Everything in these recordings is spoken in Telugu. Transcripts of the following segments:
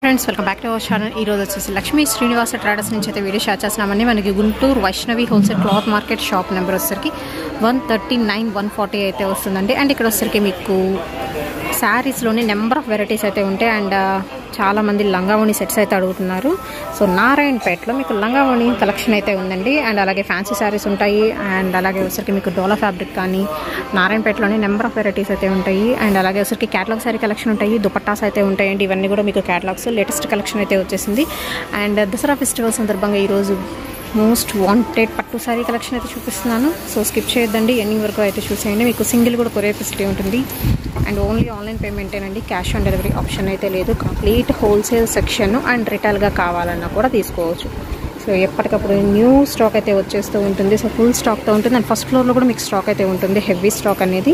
friends welcome back to our channel ఈ రోజు వచ్చేసి లక్ష్మీ శ్రీనివాస ట్రేడర్స్ నుంచి అయితే వీడియో షేర్ చేస్తున్నామండి మనకి Guntur Vaishnavi wholesale cloth market shop number వచ్చేసరికి one thirty nine one forty అయితే వస్తుందండి అండ్ ఇక్కడ వచ్చేసరికి మీకు శారీస్లోని నెంబర్ ఆఫ్ వెరైటీస్ అయితే ఉంటాయి అండ్ చాలామంది లంగావణి సెట్స్ అయితే అడుగుతున్నారు సో నారాయణపేటలో మీకు లంగావణి కలెక్షన్ అయితే ఉందండి అండ్ అలాగే ఫ్యాన్సీ శారీస్ ఉంటాయి అండ్ అలాగే వచ్చరికి మీకు డోలా ఫ్యాబ్రిక్ కానీ నారాయణపేటలోనే నెంబర్ ఆఫ్ వెరైటీస్ అయితే ఉంటాయి అండ్ అలాగే వచ్చరికి క్యాటలాగ్ శారీ కలెక్షన్ ఉంటాయి దుపట్టాస్ అయితే ఉంటాయండి ఇవన్నీ కూడా మీకు క్యాటలాగ్స్ లేటెస్ట్ కలెక్షన్ అయితే వచ్చేసింది అండ్ దసరా ఫెస్టివల్ సందర్భంగా ఈరోజు మోస్ట్ వాంటెడ్ పట్టు శారీ కలెక్షన్ అయితే చూపిస్తున్నాను సో స్కిప్ చేయొద్దండి ఎన్ని వరకు అయితే చూసేయండి మీకు సింగిల్ కూడా కొరియర్ ఫెసిలిటీ ఉంటుంది అండ్ ఓన్లీ ఆన్లైన్ పేమెంటేనండి క్యాష్ ఆన్ డెలివరీ ఆప్షన్ అయితే లేదు కంప్లీట్ హోల్సేల్ సెక్షన్ అండ్ రిటైల్గా కావాలన్నా కూడా తీసుకోవచ్చు సో ఎప్పటికప్పుడు న్యూ స్టాక్ అయితే వచ్చేస్తూ ఉంటుంది సో ఫుల్ స్టాక్తో ఉంటుంది అండ్ ఫస్ట్ ఫ్లోర్లో కూడా మీకు స్టాక్ అయితే ఉంటుంది హెవీ స్టాక్ అనేది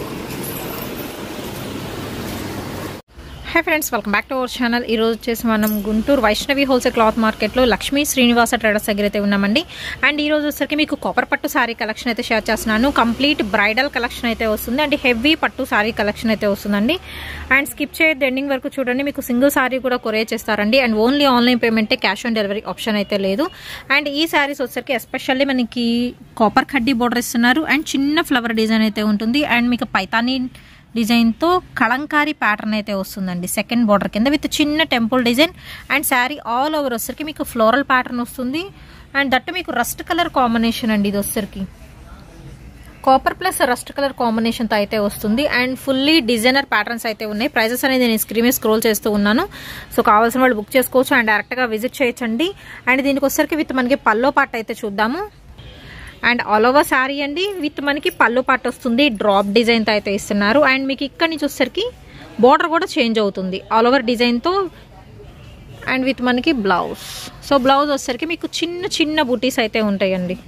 hi friends welcome back to our channel ఈ రోజు వచ్చేసి మనం గుంటూరు వైష్ణవి హోల్సేల్ క్లాత్ మార్కెట్లో లక్ష్మీ శ్రీనివాస ట్రేడర్స్ దగ్గర అయితే ఉన్నామండి అండ్ ఈ రోజు వచ్చరికి మీకు కొబ్బరి పట్టు శారీ కలెక్షన్ అయితే షేర్ చేస్తున్నాను కంప్లీట్ బ్రైడల్ కలెక్షన్ అయితే వస్తుంది అండ్ హెవీ పట్టు శారీ కలెక్షన్ అయితే వస్తుందండి అండ్ స్కిప్ చేయొద్దు ఎండింగ్ వరకు చూడండి మీకు సింగిల్ శారీ కూడా కొరియర్ చేస్తారండి అండ్ ఓన్లీ ఆన్లైన్ పేమెంటే క్యాష్ ఆన్ డెలివరీ ఆప్షన్ అయితే లేదు అండ్ ఈ శారీస్ వచ్చరికి ఎస్పెషల్లీ మనకి కాపర్ కడ్డీ బోర్డర్ ఇస్తున్నారు అండ్ చిన్న ఫ్లవర్ డిజైన్ అయితే ఉంటుంది అండ్ మీకు పైతానీ డిజైన్తో కలంకారీ ప్యాటర్న్ అయితే వస్తుందండి సెకండ్ బార్డర్ కింద విత్ చిన్న temple design and sari all over వచ్చరికి మీకు ఫ్లోరల్ ప్యాటర్న్ వస్తుంది అండ్ దట్ మీకు రస్ట్ కలర్ కాంబినేషన్ అండి ఇది వచ్చరికి కాపర్ ప్లస్ రస్ట్ కలర్ కాంబినేషన్తో అయితే వస్తుంది అండ్ ఫుల్లీ డిజైనర్ ప్యాటర్న్స్ అయితే ఉన్నాయి ప్రైజెస్ అనేది నేను స్క్రీన్ మీద స్క్రోల్ చేస్తూ ఉన్నాను సో కావాల్సిన వాళ్ళు బుక్ చేసుకోవచ్చు అండ్ డైరెక్ట్గా విజిట్ చేయొచ్చండి అండ్ దీనికి వచ్చరికి విత్ మనకి పల్లో పాట అయితే చూద్దాము అండ్ ఆల్ ఓవర్ శారీ అండి విత్ మనకి పళ్ళు పాట వస్తుంది డ్రాప్ డిజైన్తో అయితే ఇస్తున్నారు అండ్ మీకు ఇక్కడి నుంచి వచ్చేసరికి బార్డర్ కూడా చేంజ్ అవుతుంది ఆల్ ఓవర్ డిజైన్తో అండ్ విత్ మనకి బ్లౌజ్ సో బ్లౌజ్ వచ్చేసరికి మీకు చిన్న చిన్న బూటీస్ అయితే ఉంటాయండి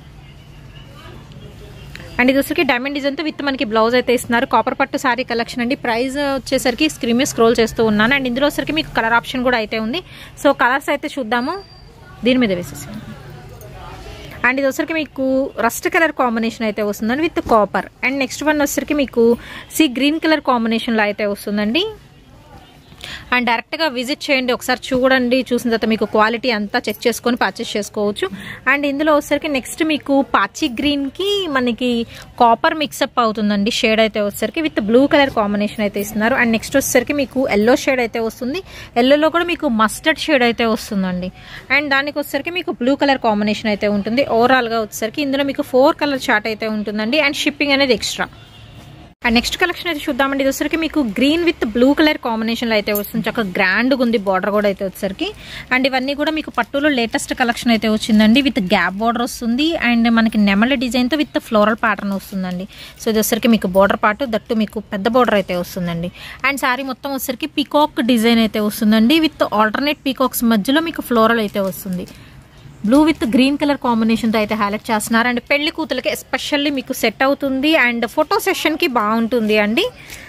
అండ్ ఇది వచ్చరికి డైమండ్ డిజైన్తో విత్ మనకి బ్లౌజ్ అయితే ఇస్తున్నారు కాపర్ పట్టు శారీ కలెక్షన్ అండి ప్రైస్ వచ్చేసరికి స్క్రీన్ మీద స్క్రోల్ చేస్తూ ఉన్నాను అండ్ ఇందులో వచ్చరికి మీకు కలర్ ఆప్షన్ కూడా అయితే ఉంది సో కలర్స్ అయితే చూద్దాము దీని మీద వేసేసాను అండ్ ఇది వచ్చరికి మీకు రస్ట్ కలర్ కాంబినేషన్ అయితే వస్తుందండి with copper and next one వచ్చరికి మీకు సి గ్రీన్ కలర్ కాంబినేషన్లో అయితే వస్తుందండి అండ్ డైరెక్ట్గా విజిట్ చేయండి ఒకసారి చూడండి చూసిన తర్వాత మీకు క్వాలిటీ అంతా చెక్ చేసుకొని పర్చేస్ చేసుకోవచ్చు అండ్ ఇందులో వచ్చేసరికి నెక్స్ట్ మీకు పాచి గ్రీన్కి మనకి కాపర్ మిక్సప్ అవుతుందండి షేడ్ అయితే వచ్చేసరికి విత్ బ్లూ కలర్ కాంబినేషన్ అయితే ఇస్తున్నారు అండ్ నెక్స్ట్ వచ్చేసరికి మీకు ఎల్లో షేడ్ అయితే వస్తుంది ఎల్లోలో కూడా మీకు మస్టర్డ్ షేడ్ అయితే వస్తుందండి అండ్ దానికి వచ్చేసరికి మీకు బ్లూ కలర్ కాంబినేషన్ అయితే ఉంటుంది ఓవరాల్గా వచ్చేసరికి ఇందులో మీకు ఫోర్ కలర్ చార్ట్ అయితే ఉంటుందండి అండ్ షిప్పింగ్ అనేది ఎక్స్ట్రా అండ్ నెక్స్ట్ కలెక్షన్ అయితే చూద్దామండి ఇది వచ్చరికి మీకు గ్రీన్ విత్ బ్లూ కలర్ కాంబినేషన్లో అయితే వస్తుంది చక్కగా గ్రాండ్గా ఉంది బార్డర్ కూడా అయితే వచ్చరికి అండ్ ఇవన్నీ కూడా మీకు పట్టులో లేటెస్ట్ కలెక్షన్ అయితే వచ్చిందండి విత్ గ్యాప్ బార్డర్ వస్తుంది అండ్ మనకి నెమల డిజైన్తో విత్ ఫ్లోరల్ ప్యాటర్న్ వస్తుందండి సో ఇది వచ్చరికి మీకు బార్డర్ పార్ట్ దట్టు మీకు పెద్ద బార్డర్ అయితే వస్తుందండి అండ్ శారీ మొత్తం వచ్చరికి పీకాక్ డిజైన్ అయితే వస్తుందండి విత్ ఆల్టర్నేట్ పీకాక్స్ మధ్యలో మీకు ఫ్లోరల్ అయితే వస్తుంది బ్లూ విత్ గ్రీన్ కలర్ కాంబినేషన్తో అయితే హైలైట్ చేస్తున్నారు అండ్ పెళ్లి కూతులకి ఎస్పెషల్లీ మీకు సెట్ అవుతుంది అండ్ ఫోటో సెషన్కి బాగుంటుంది అండి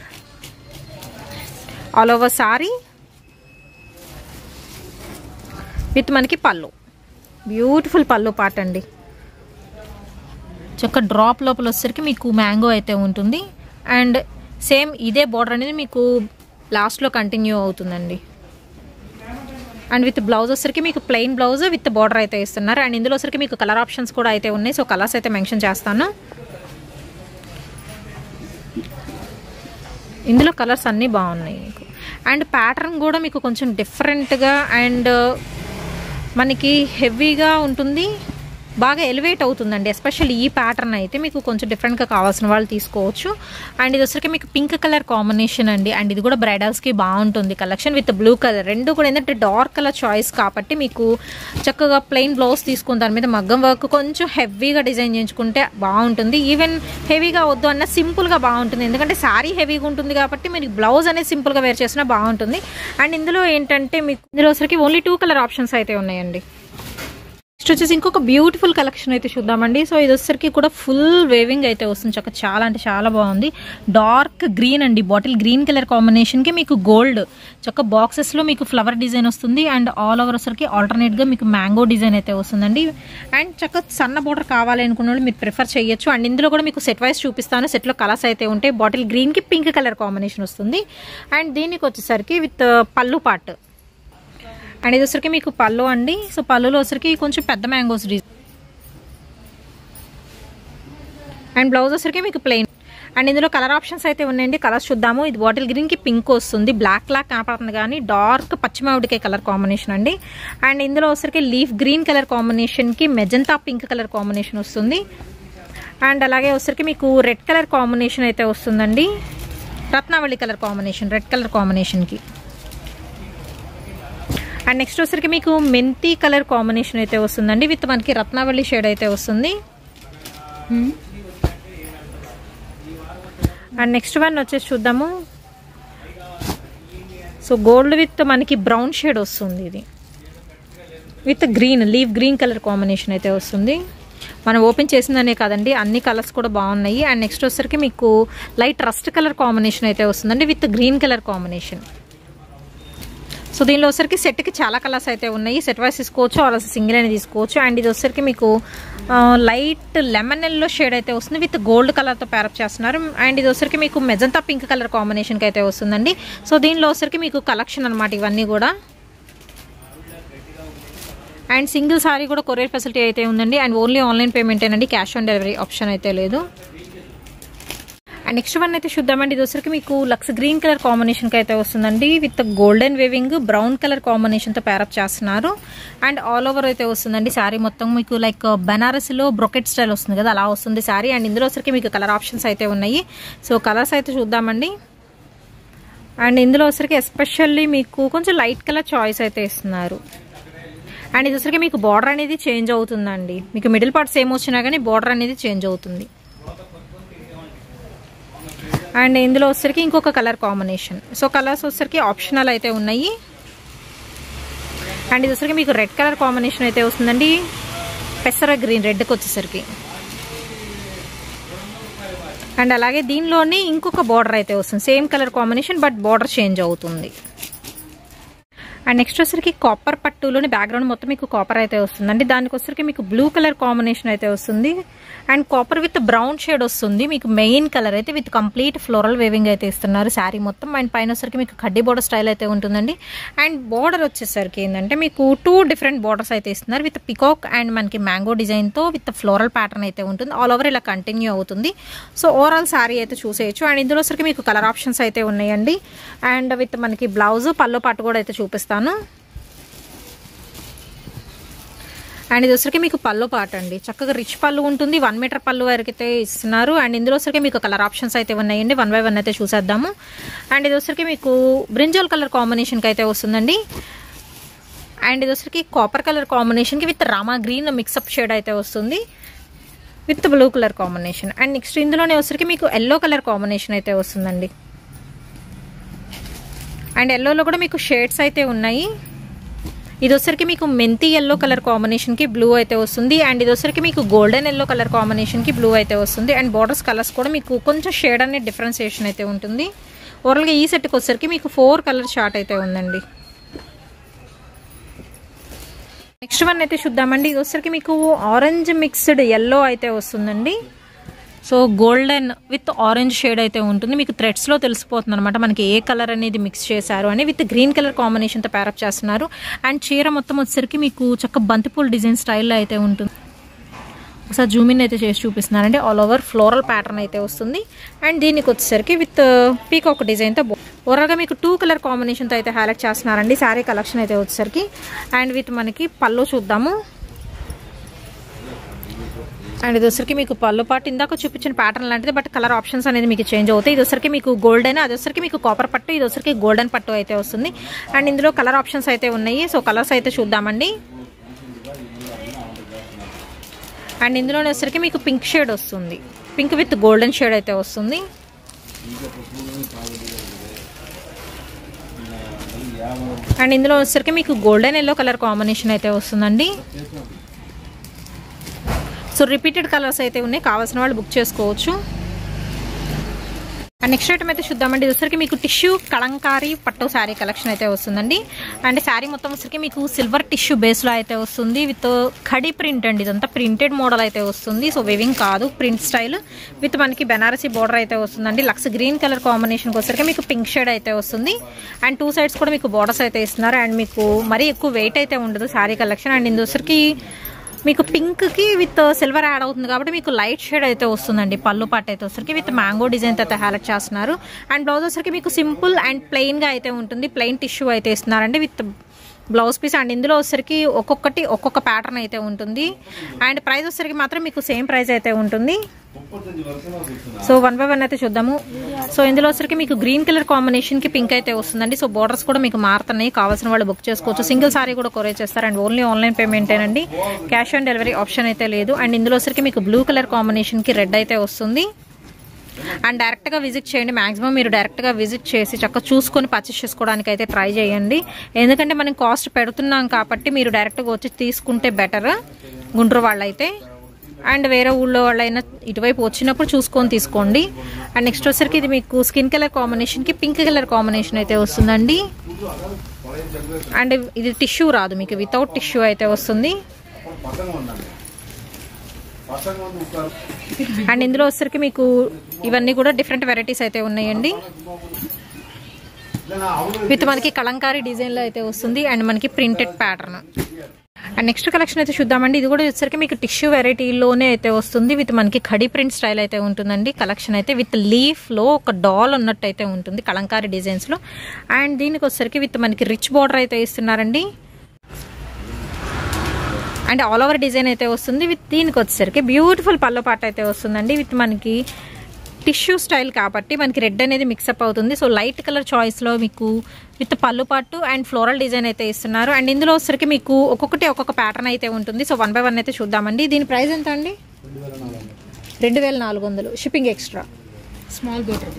ఆల్ ఓవర్ సారీ విత్ మనకి పళ్ళు బ్యూటిఫుల్ పళ్ళు పాట అండి చక్క డ్రాప్ లోపల వచ్చేసరికి మీకు మ్యాంగో అయితే ఉంటుంది అండ్ సేమ్ ఇదే బార్డర్ అనేది మీకు లాస్ట్లో కంటిన్యూ అవుతుందండి అండ్ విత్ బ్లౌజ్ వచ్చరికి మీకు ప్లెయిన్ బ్లౌజ్ విత్ బార్డర్ అయితే ఇస్తున్నారు అండ్ ఇందులో వచ్చరికి మీకు కలర్ ఆప్షన్స్ కూడా అయితే ఉన్నాయి సో కలర్స్ అయితే మెన్షన్ చేస్తాను ఇందులో కలర్స్ అన్నీ బాగున్నాయి మీకు అండ్ ప్యాటర్న్ కూడా మీకు కొంచెం డిఫరెంట్గా అండ్ మనకి హెవీగా ఉంటుంది బాగా ఎలివేట్ అవుతుందండి ఎస్పెషల్లీ ఈ ప్యాటర్న్ అయితే మీకు కొంచెం డిఫరెంట్గా కావాల్సిన వాళ్ళు తీసుకోవచ్చు అండ్ ఇది వచ్చరికి మీకు పింక్ కలర్ కాంబినేషన్ అండి అండ్ ఇది కూడా బ్రైడల్స్కి బాగుంటుంది కలెక్షన్ విత్ బ్లూ కలర్ రెండు కూడా ఏంటంటే డార్క్ కలర్ చాయిస్ కాబట్టి మీకు చక్కగా ప్లెయిన్ బ్లౌజ్ తీసుకుని దాని మీద మగ్గం వర్క్ కొంచెం హెవీగా డిజైన్ చేయించుకుంటే బాగుంటుంది ఈవెన్ హెవీగా వద్దు అన్న సింపుల్గా బాగుంటుంది ఎందుకంటే శారీ హెవీగా ఉంటుంది కాబట్టి మీరు బ్లౌజ్ అనేది సింపుల్గా వేర్ చేసినా బాగుంటుంది అండ్ ఇందులో ఏంటంటే మీకు ఇందులో వచ్చరికి ఓన్లీ టూ కలర్ ఆప్షన్స్ అయితే ఉన్నాయండి నెక్స్ట్ వచ్చేసి ఇంకొక బ్యూటిఫుల్ కలెక్షన్ అయితే చూద్దామండి సో ఇది వచ్చేసరికి కూడా ఫుల్ వేవింగ్ అయితే వస్తుంది చక్క చాలా అంటే చాలా బాగుంది డార్క్ గ్రీన్ అండి బాటిల్ గ్రీన్ కలర్ కాంబినేషన్కి మీకు గోల్డ్ చక్క బాక్సెస్లో మీకు ఫ్లవర్ డిజైన్ వస్తుంది అండ్ ఆల్ ఓవర్ వచ్చరికి ఆల్టర్నేట్గా మీకు మ్యాంగో డిజైన్ అయితే వస్తుందండి అండ్ చక్క సన్న బోర్డర్ కావాలి అనుకున్న వాళ్ళు మీరు ప్రిఫర్ చేయొచ్చు అండ్ ఇందులో కూడా మీకు సెట్ వైస్ చూపిస్తాను సెట్లో కలర్స్ అయితే ఉంటాయి బాటిల్ గ్రీన్కి పింక్ కలర్ కాంబినేషన్ వస్తుంది అండ్ దీనికి వచ్చేసరికి విత్ పళ్ళు పార్ట్ అండ్ ఇది వచ్చరికి మీకు పళ్ళు అండి సో పళ్ళులో వచ్చరికి కొంచెం పెద్ద మ్యాంగోస్ డిజైన్ అండ్ బ్లౌజ్ వచ్చరికి మీకు ప్లెయిన్ అండ్ ఇందులో కలర్ ఆప్షన్స్ అయితే ఉన్నాయండి కలర్స్ చూద్దాము ఇది బాటిల్ గ్రీన్కి పింక్ వస్తుంది బ్లాక్ లాక్ కనపడుతుంది కానీ డార్క్ పచ్చిమావిడికాయ కలర్ కాంబినేషన్ అండి అండ్ ఇందులో వచ్చరికి లీఫ్ గ్రీన్ కలర్ కాంబినేషన్కి మెజంతా పింక్ కలర్ కాంబినేషన్ వస్తుంది అండ్ అలాగే వచ్చరికి మీకు రెడ్ కలర్ కాంబినేషన్ అయితే వస్తుందండి రత్నావళి కలర్ కాంబినేషన్ రెడ్ కలర్ కాంబినేషన్కి అండ్ నెక్స్ట్ వచ్చరికి మీకు మెంతి కలర్ కాంబినేషన్ అయితే వస్తుందండి విత్ మనకి రత్నావళి షేడ్ అయితే వస్తుంది అండ్ నెక్స్ట్ వన్ వచ్చేసి చూద్దాము సో గోల్డ్ విత్ మనకి బ్రౌన్ షేడ్ వస్తుంది ఇది with green leave green colour combination అయితే వస్తుంది మనం ఓపెన్ చేసిందనే కాదండి అన్ని కలర్స్ కూడా బాగున్నాయి అండ్ నెక్స్ట్ వచ్చేసరికి మీకు లైట్ రస్ట్ కలర్ కాంబినేషన్ అయితే వస్తుందండి with green colour combination so దీనిలో వచ్చరికి సెట్కి చాలా కలర్స్ అయితే ఉన్నాయి సెట్ వైస్ తీసుకోవచ్చు ఆర్ సింగిల్ అయినా తీసుకోవచ్చు అండ్ ఇది వచ్చరికి మీకు లైట్ లెమన్ ఎల్లో షేడ్ అయితే వస్తుంది విత్ గోల్డ్ కలర్తో ప్యారప్ చేస్తున్నారు అండ్ ఇది వచ్చరికి మీకు మెజంతా పింక్ కలర్ కాంబినేషన్కి అయితే వస్తుందండి సో దీనిలో వచ్చరికి మీకు కలెక్షన్ అనమాట ఇవన్నీ కూడా అండ్ సింగిల్ సారీ కూడా కొరియర్ ఫెసిలిటీ అయితే ఉందండి అండ్ ఓన్లీ ఆన్లైన్ పేమెంట్ ఏనండి క్యాష్ ఆన్ డెలివరీ ఆప్షన్ అయితే లేదు అండ్ నెక్స్ట్ వన్ అయితే చూద్దామండి ఇది వచ్చరికి మీకు లక్స్ గ్రీన్ కలర్ కాంబినేషన్కి అయితే వస్తుందండి with golden weaving brown colour కాంబినేషన్తో ప్యారప్ చేస్తున్నారు అండ్ ఆల్ ఓవర్ అయితే వస్తుందండి శారీ మొత్తం మీకు లైక్ బనారస్లో బ్రొకెట్ స్టైల్ వస్తుంది కదా అలా వస్తుంది శారీ అండ్ ఇందులో వచ్చరికి మీకు కలర్ ఆప్షన్స్ అయితే ఉన్నాయి సో కలర్స్ అయితే చూద్దామండి అండ్ ఇందులో వచ్చరికి ఎస్పెషల్లీ మీకు కొంచెం లైట్ కలర్ చాయిస్ అయితే ఇస్తున్నారు అండ్ ఇది వచ్చరికి మీకు బార్డర్ అనేది చేంజ్ అవుతుందండి మీకు మిడిల్ పార్ట్ సేమ్ వచ్చినా కానీ బార్డర్ అనేది చేంజ్ అవుతుంది అండ్ ఇందులో వచ్చరికి ఇంకొక కలర్ కాంబినేషన్ సో కలర్స్ వచ్చరికి ఆప్షనల్ అయితే ఉన్నాయి అండ్ ఇది వచ్చరికి మీకు రెడ్ కలర్ కాంబినేషన్ అయితే వస్తుందండి పెసర గ్రీన్ రెడ్కి వచ్చేసరికి అండ్ అలాగే దీనిలోనే ఇంకొక బార్డర్ అయితే వస్తుంది same colour combination but border change అవుతుంది అండ్ నెక్స్ట్ వచ్చరికి కాపర్ పట్టులోని బ్యాక్గ్రౌండ్ మొత్తం మీకు కాపర్ అయితే వస్తుందండి దానికి వచ్చరికి మీకు బ్లూ కలర్ కాంబినేషన్ అయితే వస్తుంది and copper with brown shade వస్తుంది మీకు మెయిన్ కలర్ అయితే విత్ కంప్లీట్ ఫ్లోరల్ వేవింగ్ అయితే ఇస్తున్నారు శారీ మొత్తం అండ్ పైన వచ్చరికి మీకు కడ్డీ బోర్డర్ స్టైల్ అయితే ఉంటుందండి అండ్ బోర్డర్ వచ్చేసరికి ఏంటంటే మీకు టూ డిఫరెంట్ బోర్డర్స్ అయితే ఇస్తున్నారు విత్ పికాక్ అండ్ మనకి మ్యాంగో డిజైన్తో విత్ ఫ్లోరల్ ప్యాటర్న్ అయితే ఉంటుంది ఆల్ ఓవర్ ఇలా కంటిన్యూ అవుతుంది సో ఓవరాల్ శారీ అయితే చూసేయచ్చు అండ్ ఇందులో వచ్చరికి మీకు కలర్ ఆప్షన్స్ అయితే ఉన్నాయండి అండ్ విత్ మనకి బ్లౌజ్ పల్లో పాటు కూడా అయితే చూపిస్తాను అండ్ ఇది వచ్చరికి మీకు పళ్ళు పాట అండి చక్కగా రిచ్ పళ్ళు ఉంటుంది వన్ మీటర్ పళ్ళు వరకు అయితే ఇస్తున్నారు అండ్ ఇందులో వచ్చరికి మీకు కలర్ ఆప్షన్స్ అయితే ఉన్నాయండి వన్ బై వన్ అయితే చూసేద్దాము అండ్ ఇది వచ్చరికి మీకు బ్రింజల్ కలర్ కాంబినేషన్కి అయితే వస్తుందండి అండ్ ఇది వచ్చరికి కాపర్ కలర్ కాంబినేషన్కి with Rama green mix up shade అయితే వస్తుంది with blue colour combination and next ఇందులోనే వచ్చరికి మీకు ఎల్లో కలర్ కాంబినేషన్ అయితే వస్తుందండి అండ్ ఎల్లోలో కూడా మీకు షేడ్స్ అయితే ఉన్నాయి ఇది వచ్చరికి మీకు మెంతి ఎల్లో కలర్ కాంబినేషన్కి బ్లూ అయితే వస్తుంది అండ్ ఇది వచ్చరికి మీకు గోల్డెన్ ఎల్లో కలర్ కాంబినేషన్కి బ్లూ అయితే వస్తుంది అండ్ బార్డర్స్ కలర్స్ కూడా మీకు కొంచెం షేడ్ అనే డిఫరెన్సియేషన్ అయితే ఉంటుంది ఓవరాల్గా ఈ సెట్కి వచ్చరికి మీకు ఫోర్ కలర్ షార్ట్ అయితే ఉందండి నెక్స్ట్ వన్ అయితే చూద్దామండి ఇది వచ్చరికి మీకు ఆరెంజ్ మిక్స్డ్ ఎల్లో అయితే వస్తుందండి so golden with orange shade అయితే ఉంటుంది మీకు థ్రెడ్స్లో తెలిసిపోతుంది అనమాట మనకి ఏ కలర్ అనేది మిక్స్ చేశారు అని విత్ గ్రీన్ కలర్ కాంబినేషన్తో ప్యారప్ చేస్తున్నారు అండ్ చీర మొత్తం వచ్చేసరికి మీకు చక్క బంతిపూల్ డిజైన్ స్టైల్లో అయితే ఉంటుంది ఒకసారి జూమిన్ అయితే చేసి చూపిస్తున్నారండి ఆల్ ఓవర్ ఫ్లోరల్ ప్యాటర్న్ అయితే వస్తుంది అండ్ దీనికి వచ్చేసరికి విత్ పీకాక్ డిజైన్తో ఓవరాల్గా మీకు టూ కలర్ కాంబినేషన్తో అయితే హైలైట్ చేస్తున్నారండి శారీ కలెక్షన్ అయితే వచ్చేసరికి అండ్ విత్ మనకి పళ్ళు చూద్దాము అండ్ ఇది వచ్చరికి మీకు పళ్ళు పాటు ఇందాక చూపించిన ప్యాటర్న్ లాంటిది బట్ కలర్ ఆప్షన్స్ అనేది మీకు చేంజ్ అవుతాయి ఇది వచ్చరికి మీకు గోల్డెన్ అది వచ్చరికి మీకు కాపర్ పట్టు ఇది వచ్చరికి గోల్డెన్ పట్టు అయితే వస్తుంది అండ్ ఇందులో కలర్ ఆప్షన్స్ అయితే ఉన్నాయి సో కలర్స్ అయితే చూద్దామండి అండ్ ఇందులోనే వచ్చరికి మీకు పింక్ షేడ్ వస్తుంది పింక్ విత్ గోల్డెన్ షేడ్ అయితే వస్తుంది అండ్ ఇందులో వచ్చరికి మీకు గోల్డెన్ ఎల్లో కలర్ కాంబినేషన్ అయితే వస్తుందండి సో రిపీటెడ్ కలర్స్ అయితే ఉన్నాయి కావాల్సిన వాళ్ళు బుక్ చేసుకోవచ్చు అండ్ నెక్స్ట్ ఐటమ్ అయితే చూద్దామండి ఇది వచ్చరికి మీకు టిష్యూ కలంకారీ పట్టు శారీ కలెక్షన్ అయితే వస్తుందండి అండ్ శారీ మొత్తం వచ్చరికి మీకు సిల్వర్ టిష్యూ బేస్లో అయితే వస్తుంది విత్ ఖడీ ప్రింట్ అండి ఇదంతా ప్రింటెడ్ మోడల్ అయితే వస్తుంది సో వివింగ్ కాదు ప్రింట్ స్టైల్ విత్ మనకి బెనారసీ బోర్డర్ అయితే వస్తుందండి లక్స్ గ్రీన్ కలర్ కాంబినేషన్కి వచ్చరికి మీకు పింక్ షేడ్ అయితే వస్తుంది అండ్ టూ సైడ్స్ కూడా మీకు బోర్డర్స్ అయితే ఇస్తున్నారు అండ్ మీకు మరీ ఎక్కువ వెయిట్ అయితే ఉండదు శారీ కలెక్షన్ అండ్ ఇందుసరికి మీకు పింక్ కి విత్ సిల్వర్ యాడ్ అవుతుంది కాబట్టి మీకు లైట్ షేడ్ అయితే వస్తుందండి పళ్ళు పాట అయితే వచ్చరికి విత్ మ్యాంగో డిజైన్ అయితే హైలైట్ చేస్తున్నారు అండ్ బ్లౌజ్ వచ్చరికి మీకు సింపుల్ అండ్ ప్లెయిన్ గా అయితే ఉంటుంది ప్లెయిన్ టిష్యూ అయితే ఇస్తున్నారండి విత్ బ్లౌజ్ పీస్ అండ్ ఇందులో వచ్చరికి ఒక్కొక్కటి ఒక్కొక్క ప్యాటర్న్ అయితే ఉంటుంది అండ్ ప్రైస్ వచ్చరికి మాత్రం మీకు సేమ్ ప్రైస్ అయితే ఉంటుంది సో వన్ బై వన్ అయితే చూద్దాము సో ఇందులో వచ్చరికి మీకు గ్రీన్ కలర్ కాంబినేషన్ కి పింక్ అయితే వస్తుందండి సో బోర్డర్స్ కూడా మీకు మారుతున్నాయి కావాల్సిన వాళ్ళు బుక్ చేసుకోవచ్చు సింగిల్ సారీ కూడా కొరే చేస్తారు అండ్ ఓన్లీ ఆన్లైన్ పేమెంట్ ఏనండి క్యాష్ ఆన్ డెలివరీ ఆప్షన్ అయితే లేదు అండ్ ఇందులో వచ్చరికి మీకు బ్లూ కలర్ కాంబినేషన్ కి రెడ్ అయితే వస్తుంది అండ్ డైరెక్ట్గా విజిట్ చేయండి మాక్సిమం మీరు డైరెక్ట్గా విజిట్ చేసి చక్కగా చూసుకొని పర్చేస్ చేసుకోవడానికి అయితే ట్రై చేయండి ఎందుకంటే మనం కాస్ట్ పెడుతున్నాం కాబట్టి మీరు డైరెక్ట్గా వచ్చి తీసుకుంటే బెటర్ గుంటూరు వాళ్ళైతే అండ్ వేరే ఊళ్ళో వాళ్ళైనా ఇటువైపు వచ్చినప్పుడు చూసుకొని తీసుకోండి అండ్ నెక్స్ట్ వచ్చరికి ఇది మీకు స్కిన్ కలర్ కాంబినేషన్కి పింక్ కలర్ కాంబినేషన్ అయితే వస్తుందండి అండ్ ఇది టిష్యూ రాదు మీకు వితౌట్ టిష్యూ అయితే వస్తుంది అండ్ ఇందులో వచ్చరికి మీకు ఇవన్నీ కూడా డిఫరెంట్ వెరైటీస్ అయితే ఉన్నాయండి విత్ మనకి కలంకారీ డిజైన్లో అయితే వస్తుంది అండ్ మనకి printed pattern and next collection అయితే చూద్దామండి ఇది కూడా వచ్చరికి మీకు టిష్యూ వెరైటీలోనే అయితే వస్తుంది విత్ మనకి ఖడీ ప్రింట్ స్టైల్ అయితే ఉంటుందండి కలెక్షన్ అయితే విత్ లీఫ్లో ఒక డాల్ ఉన్నట్టు అయితే ఉంటుంది కలంకారీ డిజైన్స్లో అండ్ దీనికి వచ్చరికి విత్ మనకి రిచ్ బార్డర్ అయితే ఇస్తున్నారండి అండ్ ఆల్ ఓవర్ డిజైన్ అయితే వస్తుంది విత్ దీనికి వచ్చేసరికి బ్యూటిఫుల్ పల్లో పాట అయితే వస్తుందండి విత్ మనకి టిష్యూ స్టైల్ కాబట్టి మనకి రెడ్ అనేది మిక్సప్ అవుతుంది సో లైట్ కలర్ చాయిస్లో మీకు విత్ పళ్ళు పాటు అండ్ ఫ్లోరల్ డిజైన్ అయితే ఇస్తున్నారు అండ్ ఇందులో వచ్చరికి మీకు ఒక్కొక్కటి ఒక్కొక్క ప్యాటర్న్ అయితే ఉంటుంది సో వన్ బై వన్ అయితే చూద్దామండి దీని ప్రైస్ ఎంత అండి రెండు వేల నాలుగు వందలు షిప్పింగ్ ఎక్స్ట్రా స్మాల్ బోటర్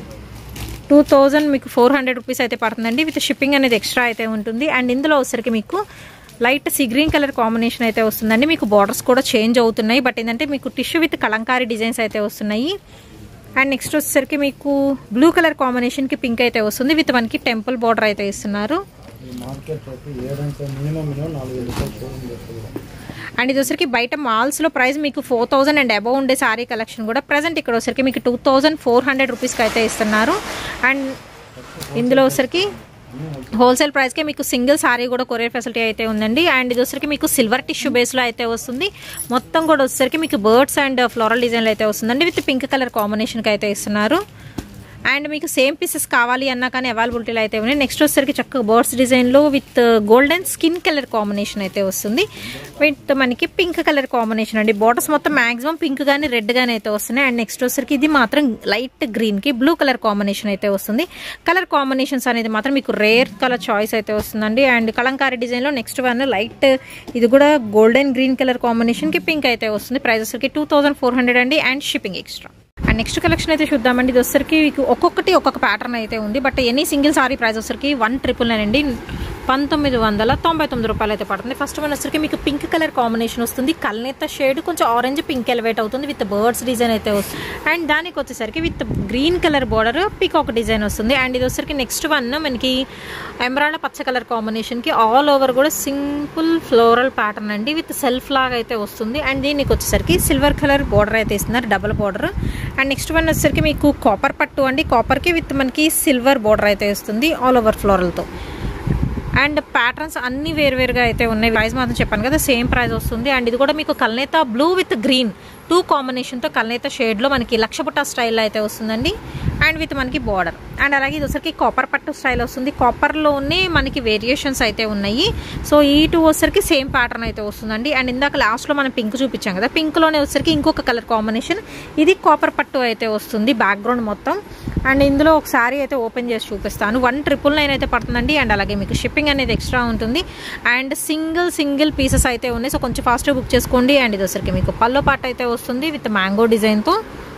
టూ థౌజండ్ మీకు ఫోర్ హండ్రెడ్ రూపీస్ అయితే పడుతుందండి విత్ షిప్పింగ్ అనేది ఎక్స్ట్రా అయితే ఉంటుంది అండ్ ఇందులో వచ్చరికి మీకు light sea green colour combination అయితే వస్తుందండి మీకు బార్డర్స్ కూడా చేంజ్ అవుతున్నాయి బట్ ఏంటంటే మీకు టిష్యూ విత్ కలంకారీ డిజైన్స్ అయితే వస్తున్నాయి అండ్ నెక్స్ట్ వచ్చేసరికి మీకు బ్లూ కలర్ కాంబినేషన్కి పింక్ అయితే వస్తుంది విత్ మనకి టెంపుల్ బార్డర్ అయితే ఇస్తున్నారు మార్కెట్ అయితే ఏడంటే మినిమం మినిమం నాలుగు వేల రూపాయలు షోరూమ్ చేస్తుంది అండ్ ఇది వచ్చరికి బయట మాల్స్లో ప్రైస్ మీకు ఫోర్ థౌసండ్ అండ్ అబౌవ్ ఉండే సారీ కలెక్షన్ కూడా ప్రజెంట్ ఇక్కడ వచ్చరికి మీకు టూ థౌజండ్ ఫోర్ హండ్రెడ్ రూపీస్కి అయితే ఇస్తున్నారు అండ్ ఇందులో వచ్చరికి హోల్సేల్ ప్రైస్కే మీకు సింగిల్ సారీ కూడా కొరియర్ ఫెసిలిటీ అయితే ఉందండి అండ్ ఇది వచ్చరికి మీకు సిల్వర్ టిష్యూ బేస్లో అయితే వస్తుంది మొత్తం కూడా వచ్చేసరికి మీకు బర్డ్స్ అండ్ ఫ్లోరల్ డిజైన్లో అయితే వస్తుందండి విత్ పింక్ కలర్ కాంబినేషన్కి అయితే ఇస్తున్నారు అండ్ మీకు సేమ్ పీసెస్ కావాలి అన్నా కానీ అవైలబిలిటీలో అయితే ఉన్నాయి నెక్స్ట్ వచ్చేసరికి చక్కగా బర్డ్స్ డిజైన్లో with golden skin colour combination అయితే వస్తుంది విత్ మనకి పింక్ కలర్ కాంబినేషన్ అండి బార్డర్స్ మొత్తం మాక్సిమం పింక్ కానీ రెడ్ కానీ అయితే వస్తున్నాయి అండ్ నెక్స్ట్ వచ్చేసరికి ఇది మాత్రం లైట్ గ్రీన్కి బ్లూ కలర్ కాంబినేషన్ అయితే వస్తుంది కలర్ కాంబినేషన్స్ అనేది మాత్రం మీకు రేర్ కలర్ చాయిస్ అయితే వస్తుందండి అండ్ కలంకారీ డిజైన్లో నెక్స్ట్ వన్ లైట్ ఇది కూడా గోల్డెన్ గ్రీన్ కలర్ కాంబినేషన్కి పింక్ అయితే వస్తుంది ప్రైస్ వచ్చరికి టూ థౌసండ్ ఫోర్ హండ్రెడ్ అండి and shipping extra and next collection అయితే చూద్దామండి ఇది వచ్చరికి మీకు ఒక్కొక్కటి ఒక్కొక్క ప్యాటర్న్ అయితే ఉంది but any single sari price వచ్చరికి వన్ ట్రిపుల్ నైన్ అండి పంతొమ్మిది వందల తొంభై తొమ్మిది రూపాయలు అయితే పడుతుంది ఫస్ట్ వన్ వచ్చరికి మీకు పింక్ కలర్ కాంబినేషన్ వస్తుంది కల్నేత షేడ్ కొంచెం ఆరెంజ్ పింక్ ఎలివేట్ అవుతుంది విత్ బర్డ్స్ డిజైన్ అయితే వస్తుంది అండ్ దానికి వచ్చేసరికి with green colour border peacock design వస్తుంది అండ్ ఇది వచ్చరికి నెక్స్ట్ వన్ మనకి ఎమరాల్డ్ పచ్చ కలర్ కాంబినేషన్కి ఆల్ ఓవర్ కూడా సింపుల్ ఫ్లోరల్ ప్యాటర్న్ అండి విత్ సెల్ఫ్ లాగా అయితే వస్తుంది అండ్ దీనికి వచ్చేసరికి సిల్వర్ కలర్ బార్డర్ అయితే ఇస్తున్నారు double border and next one వచ్చేసరికి మీకు కాపర్ పట్టు అండి కాపర్కి విత్ మనకి సిల్వర్ బార్డర్ అయితే వస్తుంది ఆల్ ఓవర్ ఫ్లోరల్తో అండ్ ప్యాటర్న్స్ అన్ని వేరువేరుగా అయితే ఉన్నాయి ప్రైస్ మాత్రం చెప్పాను కదా సేమ్ ప్రైస్ వస్తుంది అండ్ ఇది కూడా మీకు కల్నేత బ్లూ విత్ గ్రీన్ టూ కాంబినేషన్తో కల్నేత షేడ్లో మనకి లక్షపుట్ట స్టైల్లో అయితే వస్తుందండి అండ్ విత్ మనకి బార్డర్ అండ్ అలాగే ఇది వచ్చరికి కాపర్ పట్టు స్టైల్ వస్తుంది కాపర్లోనే మనకి వేరియేషన్స్ అయితే ఉన్నాయి సో ఈ టూ వచ్చరికి సేమ్ ప్యాటర్న్ అయితే వస్తుందండి అండ్ ఇందాక లాస్ట్లో మనం పింక్ చూపించాం కదా పింక్లోనే వచ్చరికి ఇంకొక కలర్ కాంబినేషన్ ఇది కాపర్ పట్టు అయితే వస్తుంది బ్యాక్గ్రౌండ్ మొత్తం అండ్ ఇందులో ఒక శారీ అయితే ఓపెన్ చేసి చూపిస్తాను వన్ ట్రిపుల్ నైన్ అయితే పడుతుందండి అండ్ అలాగే మీకు షిప్పింగ్ అనేది ఎక్స్ట్రా ఉంటుంది అండ్ సింగిల్ సింగిల్ పీసెస్ అయితే ఉన్నాయి సో కొంచెం ఫాస్ట్గా బుక్ చేసుకోండి అండ్ ఇది వచ్చరికి మీకు పల్లో పాట అయితే వస్తుంది విత్ మ్యాంగో డిజైన్తో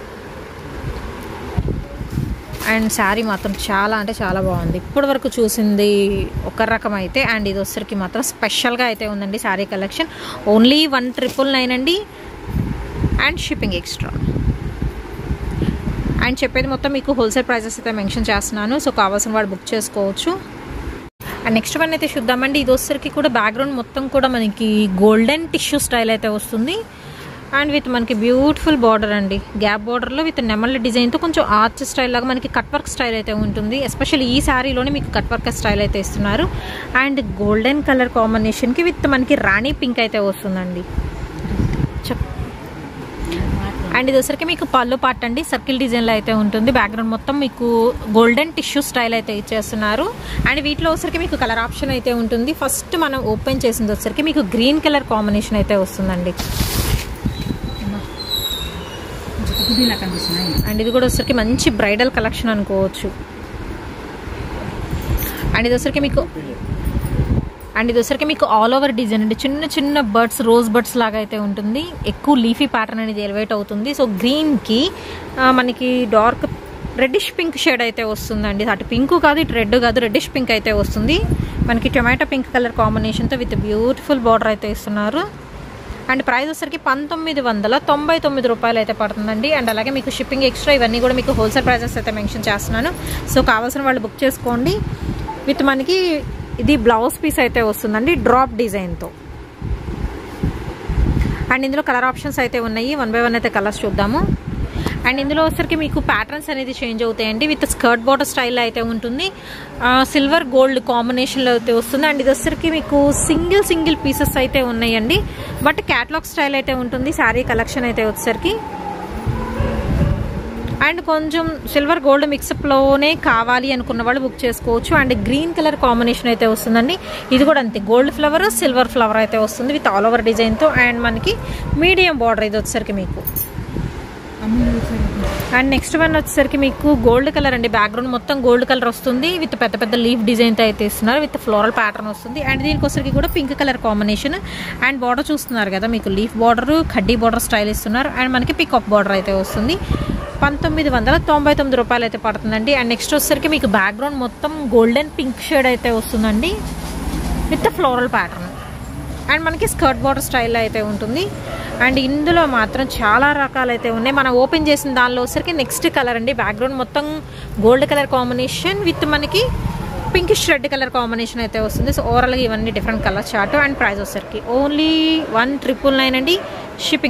అండ్ శారీ మాత్రం చాలా అంటే చాలా బాగుంది ఇప్పటి వరకు చూసింది ఒక రకం అయితే అండ్ ఇది వచ్చరికి మాత్రం స్పెషల్గా అయితే ఉందండి sari collection only one triple nine అండి అండ్ షిప్పింగ్ ఎక్స్ట్రా అండ్ చెప్పేది మొత్తం మీకు హోల్సేల్ ప్రైజెస్ అయితే మెన్షన్ చేస్తున్నాను సో కావాల్సిన వాడు బుక్ చేసుకోవచ్చు అండ్ నెక్స్ట్ వన్ అయితే చూద్దామండి ఇది వచ్చేసరికి కూడా బ్యాక్గ్రౌండ్ మొత్తం కూడా మనకి గోల్డెన్ టిష్యూ స్టైల్ అయితే వస్తుంది అండ్ విత్ మనకి బ్యూటిఫుల్ బార్డర్ అండి గ్యాప్ బార్డర్లో విత్ నెమల్ డిజైన్తో కొంచెం ఆర్చ్ స్టైల్ లాగా మనకి కట్ వర్క్ స్టైల్ అయితే ఉంటుంది ఎస్పెషల్లీ ఈ శారీలోనే మీకు కట్ వర్క్ స్టైల్ అయితే ఇస్తున్నారు అండ్ గోల్డెన్ కలర్ కాంబినేషన్కి విత్ మనకి రాణి పింక్ అయితే వస్తుందండి చెప్ అండ్ ఇది వచ్చరికి మీకు పళ్ళు పార్ట్ అండి సర్కిల్ డిజైన్లో అయితే ఉంటుంది బ్యాక్గ్రౌండ్ మొత్తం మీకు గోల్డెన్ టిష్యూ స్టైల్ అయితే ఇచ్చేస్తున్నారు అండ్ వీటిలో వచ్చరికి మీకు కలర్ ఆప్షన్ అయితే ఉంటుంది ఫస్ట్ మనం ఓపెన్ చేసింది వచ్చరికి మీకు గ్రీన్ కలర్ కాంబినేషన్ అయితే వస్తుందండి పుదీనా కనిపిస్తున్నాయి అండ్ ఇది కూడా వచ్చరికి మంచి బ్రైడల్ కలెక్షన్ అనుకోవచ్చు అండ్ ఇది వచ్చరికి మీకు అండ్ ఇది వచ్చరికి మీకు ఆల్ ఓవర్ డిజైన్ అండి చిన్న చిన్న బర్డ్స్ రోజ్ బర్డ్స్ లాగా అయితే ఉంటుంది ఎక్కువ లీఫీ ప్యాటర్న్ అనేది ఎలివేట్ అవుతుంది సో గ్రీన్కి మనకి డార్క్ రెడ్డిష్ పింక్ షేడ్ అయితే వస్తుందండి అటు పింక్ కాదు ఇటు రెడ్ కాదు రెడ్డిష్ పింక్ అయితే వస్తుంది మనకి టొమాటో పింక్ కలర్ కాంబినేషన్తో విత్ బ్యూటిఫుల్ బార్డర్ అయితే ఇస్తున్నారు అండ్ ప్రైస్ వచ్చరికి పంతొమ్మిది వందల తొంభై తొమ్మిది రూపాయలు అయితే పడుతుందండి అండ్ అలాగే మీకు షిప్పింగ్ ఎక్స్ట్రా ఇవన్నీ కూడా మీకు హోల్సేల్ ప్రైజెస్ అయితే మెన్షన్ చేస్తున్నాను సో కావాల్సిన వాళ్ళు బుక్ చేసుకోండి విత్ మనకి ఇది బ్లౌజ్ పీస్ అయితే వస్తుందండి డ్రాప్ డిజైన్తో అండ్ ఇందులో కలర్ ఆప్షన్స్ అయితే ఉన్నాయి వన్ బై వన్ అయితే కలర్స్ చూద్దాము అండ్ ఇందులో వచ్చరికి మీకు ప్యాటర్న్స్ అనేది చేంజ్ అవుతాయండి విత్ స్కర్ట్ బాటర్ స్టైల్ అయితే ఉంటుంది సిల్వర్ గోల్డ్ కాంబినేషన్లో అయితే వస్తుంది అండ్ ఇది వచ్చరికి మీకు సింగిల్ సింగిల్ పీసెస్ అయితే ఉన్నాయండి బట్ క్యాట్లాగ్ స్టైల్ అయితే ఉంటుంది శారీ కలెక్షన్ అయితే వచ్చేసరికి అండ్ కొంచెం సిల్వర్ గోల్డ్ మిక్సప్లోనే కావాలి అనుకున్న వాళ్ళు బుక్ చేసుకోవచ్చు అండ్ గ్రీన్ కలర్ కాంబినేషన్ అయితే వస్తుందండి ఇది కూడా అంతే గోల్డ్ ఫ్లవర్ సిల్వర్ ఫ్లవర్ అయితే వస్తుంది విత్ ఆల్ ఓవర్ డిజైన్తో అండ్ మనకి మీడియం బార్డర్ ఇది వచ్చేసరికి మీకు అండ్ నెక్స్ట్ వన్ వచ్చేసరికి మీకు గోల్డ్ కలర్ అండి బ్యాక్గ్రౌండ్ మొత్తం గోల్డ్ కలర్ వస్తుంది విత్ పెద్ద పెద్ద లీఫ్ డిజైన్తో అయితే ఇస్తున్నారు విత్ ఫ్లోరల్ ప్యాటర్న్ వస్తుంది అండ్ దీనికి వచ్చరికి కూడా pink colour combination and border చూస్తున్నారు కదా మీకు లీఫ్ బార్డర్ కడ్డీ బార్డర్ స్టైల్ ఇస్తున్నారు అండ్ మనకి పికాక్ బార్డర్ అయితే వస్తుంది పంతొమ్మిది వందల తొంభై తొమ్మిది రూపాయలు అయితే పడుతుందండి అండ్ నెక్స్ట్ వచ్చేసరికి మీకు బ్యాక్గ్రౌండ్ మొత్తం గోల్డెన్ పింక్ షేడ్ అయితే వస్తుందండి విత్ ఫ్లోరల్ ప్యాటర్న్ అండ్ మనకి స్కర్ట్ బార్డర్ స్టైల్ అయితే ఉంటుంది అండ్ ఇందులో మాత్రం చాలా రకాలు అయితే ఉన్నాయి మనం ఓపెన్ చేసిన దానిలో వచ్చరికి నెక్స్ట్ కలర్ అండి బ్యాక్గ్రౌండ్ మొత్తం గోల్డ్ కలర్ కాంబినేషన్ విత్ మనకి పింకిష్ రెడ్ కలర్ కాంబినేషన్ అయితే వస్తుంది సో ఓవరాల్గా ఇవన్నీ different colour chart and price వచ్చరికి ఓన్లీ వన్ ట్రిపుల్ నైన్ అండి షిప్పింగ్